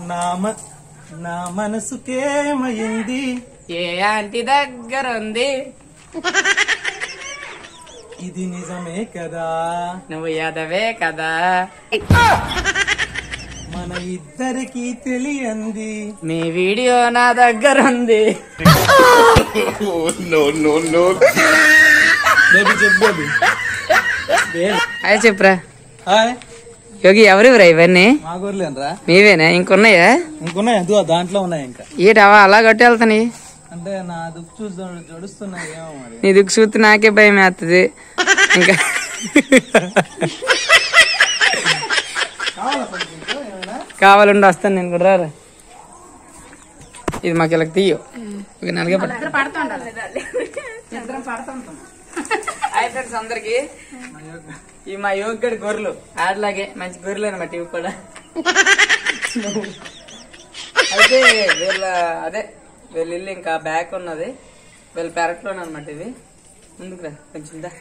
నా మ- నా మనసుకేమైంది ఏ ఆంటీ దగ్గర ఉంది ఇది నిజమే కదా నువ్వు యాదవే కదా మన ఇద్దరికి తెలియంది మీ వీడియో నా దగ్గర ఉంది బేబీ చెప్పు బేబీ అదే చెప్పురా హాయ్ యోగి ఎవరివరా ఇవన్నీ మా గొర్రెలేనరా మీవేనా ఇంకున్నాయా ఇంకున్నాయి అదిగో దాంట్లో ఉన్నాయి ఇంకా ఏటవా అలా కొట్టి వెళ్తాని అంటే నా దుక్కు చూసి జడు- జడుస్తున్నాయి ఏమో మరి నీ దుక్కు చూస్తే నాకే భయం వేస్తుంది ఇంకా కావాలండి వస్తాను నేను కూడా రారా ఇది మాకు ఇలా తీయు ఇక నలుగే హాయ్ ఫ్రెండ్స్ అందరికి ఈ మా యోగడి గొర్రెలు ఆడలాగే మంచి గొర్రెలు అనమాట ఇవి కూడా అయితే వీళ్ళ అదే వీళ్ళ ఇల్లు ఇంకా బ్యాక్ ఉన్నది వీళ్ళ పెరట్లోనే అనమాట ఇది ముందుకు రా కొంచెం దా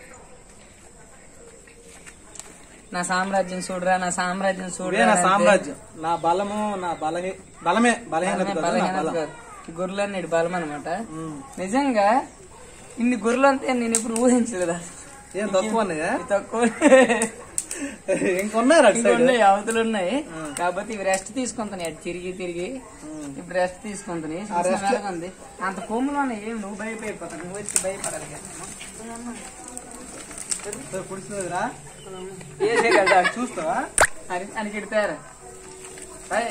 నా సామ్రాజ్యం చూడరా నా సామ్రాజ్యం ఇదే చూడరా నా అంటే సామ్రాజ్యం నా బలము నా బలహీ బలమే బలహీనత బలమే, కాదు, నా బలహీనత బలం. కాదు. ఈ గొర్రెలన్నీ ఇటు బలం అనమాట ఉమ్. నిజంగా ఇన్ని గొర్రెలు అంతే నేను ఇప్పుడు ఊహించలేదా ఏం తక్కువ ఉన్నాయా ఇది తక్కువ ఇంకొన్నారు అటు ఇంకా సైడ్ ఉన్నాయి అవతలు ఉన్నాయి కాబట్టి ఇవి రెస్ట్ తీసుకుంటున్నాయి అటు తిరిగి తిరిగి ఇప్పుడు రెస్ట్ తీసుకుంటున్నాయి చూసిన వేళగా ఉంది అంత కొమ్ములోనే ఏం నువ్వు భయపడిపోతావు నువ్వు వచ్చి భయపడాలి కదా పుడిచినదిరా ఏసే కదా చూస్తావా అని అని కిడతారు బాయ్.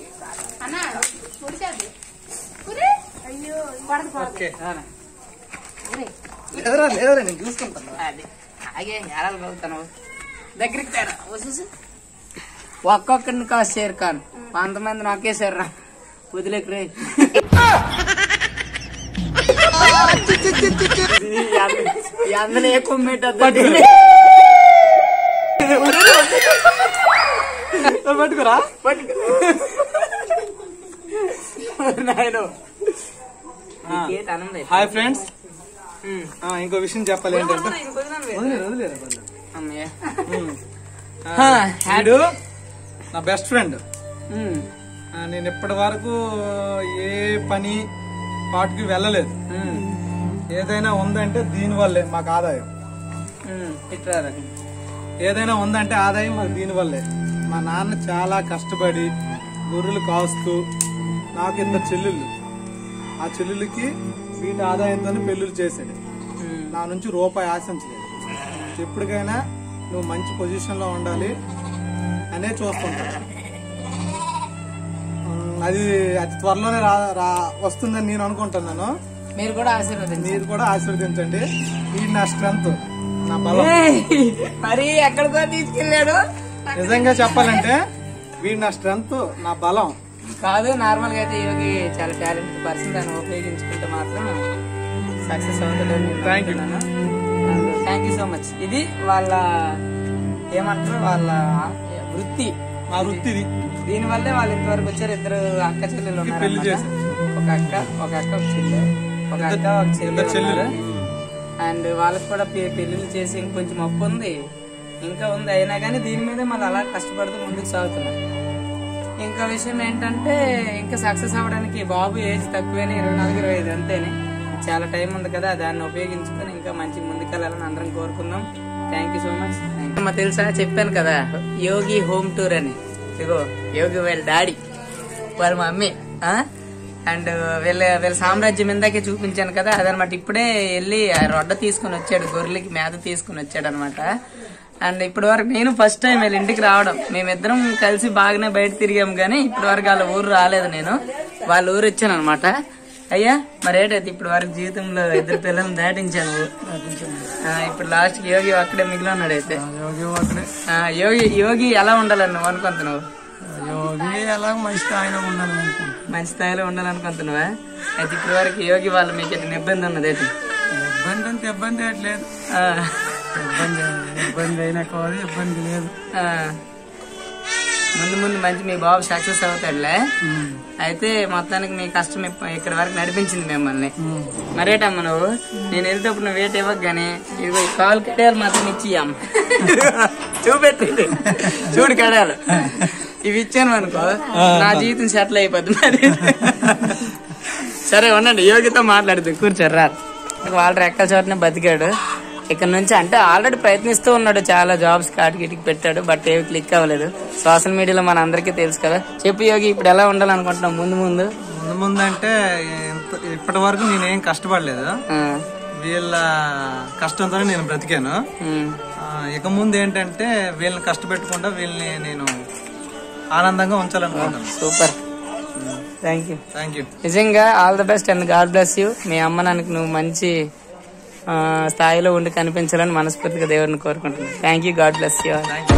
ఓకే రానా. లేదురా లేదురా నేను చూసుకుంటాను అది అలాగే ఎలాలు వెళ్తాను దగ్గరికి తేరా వచ్చేసి ఒక్కొక్కరిని కాదు షేర్ ఖాన్ కొంతమందిని ఒకేసారి రా వదిలేకు రే అందరూ ఏ కొమ్మేటద్దు పట్టుకురా నాయన ఆ. అనండి హాయ్ ఫ్రెండ్స్ ఇంకో విషయం చెప్పాలి ఏంటంటే వదిలేరు, వదిలేరు, వదిలేరు. అమ్మయ్య ఉమ్. హా, వీడు నా బెస్ట్ ఫ్రెండ్ ఉమ్, నేను ఇప్పటి వరకు ఏ పని పాటుకి వెళ్ళలేదు ఉమ్, ఏదైనా ఉందంటే దీని వల్లే మాకు ఆదాయం ఉమ్, ఇట్రారా. ఏదైనా ఉందంటే ఆదాయం మాకు దీని వల్లే మా నాన్న చాలా కష్టపడి గొర్రెలు కాస్తూ నాకు ఇద్దరు చెల్లెళ్ళు ఆ చెల్లెళ్ళకి వీటి ఆదాయంతో పెళ్లిళ్ళు చేశాడు ఉమ్, నా నుంచి రూపాయి ఆశించలేదు ఎప్పటికైనా నువ్వు మంచి పొజిషన్ లో ఉండాలి అనే చూస్తుంటాడు ఉమ్, అది అతి త్వరలోనే రా రా- వస్తుందని నేను అనుకుంటున్నాను మీరు కూడా ఆశీర్వదించండి మీరు కూడా ఆశీర్వదించండి ఇది నా స్ట్రెంత్ నా బలం ఏయ్, మరి ఎక్కడికో తీసుకెళ్ళాడు నిజంగా చెప్పాలంటే వీడు నా స్ట్రెంత్ నా బలం కాదు నార్మల్ గా అయితే యోగి చాలా టాలెంట్ పర్సన్ దాన్ని ఉపయోగించుకుంటే మాత్రం సక్సెస్ అవుతాడని Thank you. Thank you so much ఇది వాళ్ళ ఏమంటారు వాళ్ళ వృత్తి నా వృత్తి ఇది దీని వల్లే వాళ్ళు ఇంతవరకు వచ్చారు ఇద్దరు అక్క చెల్లెలు ఉన్నారు పెళ్లి అన్నమాట. చేశారు. ఒక అక్క ఒక అక్క ఒక చెల్లె ఒక అక్క ఒక ఇద్దరు చెల్లెలు చెల్లెలు ఉన్నారు. అండ్ వాళ్ళకి కూడా పె- పెళ్లిళ్ళు చేసి ఇంకొంచెం అప్పు ఉంది ఇంకా ఉంది అయినా కానీ దీని మీదే మళ్ళీ అలా కష్టపడుతూ ముందుకు సాగుతున్నారు ఇంకా విషయం ఏంటంటే ఇంకా సక్సెస్ అవ్వడానికి బాబు ఏజ్ తక్కువేనే ఇరవై నాలుగు ఇరవై ఐదు అంతేనే చాలా టైం ఉంది కదా దాన్ని ఉపయోగించుకొని ఇంకా మంచి ముందుకెళ్ళాలని అందరం కోరుకుందాం థ్యాంక్ యూ సో మచ్ అమ్మ తెలుసా చెప్పాను కదా యోగి హోమ్ టూర్ అని ఇగో యోగి వాళ్ళ డాడీ వాళ్ళ మమ్మీ అండ్ వీళ్ళ వీళ్ళ సామ్రాజ్యం ఇందాకే చూపించాను కదా అదనమాట ఇప్పుడే వెళ్ళి ఆ రొడ్డ తీసుకుని వచ్చాడు గొర్రెలకి మేత తీసుకుని వచ్చాడు అనమాట అండ్ ఇప్పటి వరకు నేను ఫస్ట్ టైం వీళ్ళ ఇంటికి రావడం మేమిద్దరం కలిసి బాగానే బయట తిరిగాం కానీ ఇప్పటి వరకు వాళ్ళ ఊరు రాలేదు నేను వాళ్ళ ఊరు వచ్చాను అనమాట అయ్యా మరేటైతే ఇప్పటి వరకు జీవితంలో ఇద్దరు పిల్లల్ని దాటించాను ఆ, ఇప్పుడు లాస్ట్ యోగి అక్కడే మిగిలి ఉన్నాడు అయితే ఆ, యోగి యోగి ఎలా ఉండాలని నువ్వు అనుకుంటున్నావు యోగి ఎలా మంచి ఆయన ఉండాలి మంచి స్థాయిలో ఉండాలనుకుంటున్నావా అయితే ఇప్పటి వరకు యోగి వాళ్ళు మీకు ఎటువంటి ఇబ్బంది ఉన్నది అయితే ఇబ్బంది అంటే ఇబ్బంది లేదు ఆ, ఇబ్బంది ఇబ్బంది అయినా కాదు ఇబ్బంది లేదు ఆ. ముందు ముందు మంచి మీ బాబు సక్సెస్ అవుతాడులే అయితే మొత్తానికి మీ కష్టం ఇప్ప- ఇక్కడ వరకు నడిపించింది మిమ్మల్ని మరేటమ్మ నువ్వు నేను వెళ్తేప్పుడు నువ్వు వేట ఇవ్వగానే ఇదిగో ఈ కాలు కడియాలు మాత్రం ఇచ్చి అమ్మ చూపెట్టి చూడు కడియాలు ఇవి ఇచ్చాను అనుకో నా జీవితం సెటిల్ అయిపోద్ది మరి సరే ఉండండి యోగితో మాట్లాడుతూ కూర్చోరు రా వాళ్ళ రెక్కల చోటనే బతికాడు ఇక్కడ నుంచి అంటే ఆల్రెడీ ప్రయత్నిస్తూ ఉన్నాడు చాలా జాబ్స్ కాటికిటికి పెట్టాడు బట్ ఏవి క్లిక్ అవ్వలేదు సోషల్ మీడియాలో మన అందరికీ తెలుసు కదా చెప్పు యోగి ఇప్పుడు ఎలా ఉండాలనుకుంటున్నాం ముందు ముందు ముందు ముందు అంటే ఇంత- ఇప్పటి వరకు నేనేం కష్టపడలేదు ఆ, వీళ్ళ కష్టంతోనే నేను బ్రతికాను ఉమ్, ఆ, ఇక ముందు ఏంటంటే వీళ్ళని కష్టపెట్టకుండా వీళ్ళని నేను ఆనందంగా ఉంచాలనుకుంటున్నాను super thank you thank you నిజంగా all the best and God bless you మీ అమ్మ నాన్నకి నువ్వు మంచి ఆ, స్థాయిలో ఉండి కనిపించాలని మనస్ఫూర్తిగా దేవుడిని కోరుకుంటున్నాను thank you God bless you thank